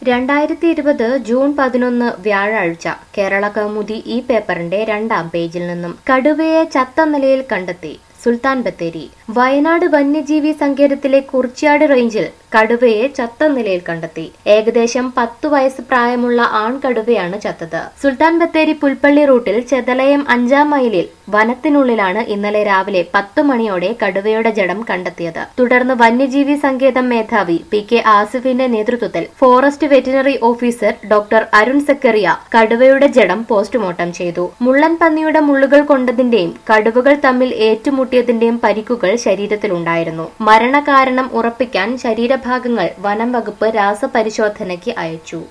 രണ്ടായിരത്തി ഇരുപത് ജൂൺ പതിനൊന്ന് വ്യാഴാഴ്ച കേരള കൗമുദി ഈ പേപ്പറിന്റെ രണ്ടാം പേജിൽ നിന്നും കടുവയെ ചത്ത നിലയിൽ കണ്ടെത്തി സുൽത്താൻ ബത്തേരി വയനാട് വന്യജീവി സങ്കേതത്തിലെ കുർച്ചിയാട് റേഞ്ചിൽ കടുവയെ ചത്ത നിലയിൽ കണ്ടെത്തി ഏകദേശം പത്തു വയസ്സ് പ്രായമുള്ള ആൺകടുവയാണ് ചത്തത് സുൽത്താൻ ബത്തേരി പുൽപ്പള്ളി റൂട്ടിൽ ചെതലയം അഞ്ചാം മൈലിൽ വനത്തിനുള്ളിലാണ് ഇന്നലെ രാവിലെ പത്തു മണിയോടെ കടുവയുടെ ജഡം കണ്ടെത്തിയത് തുടർന്ന് വന്യജീവി സങ്കേതം മേധാവി പി കെ ആസിഫിന്റെ നേതൃത്വത്തിൽ forest veterinary officer doctor Arun Zacharia കടുവയുടെ ജഡം പോസ്റ്റ്മോർട്ടം ചെയ്തു മുള്ളൻ പന്നിയുടെ മുള്ളുകൾ കൊണ്ടതിന്റെയും കടുവകൾ തമ്മിൽ ഏറ്റുമുട്ടിയതിന്റെയും പരിക്കുകൾ ശരീരത്തിലുണ്ടായിരുന്നു മരണകാരണം ഉറപ്പിക്കാൻ ശരീരഭാഗങ്ങൾ വനം വകുപ്പ് രാസപരിശോധനയ്ക്ക് അയച്ചു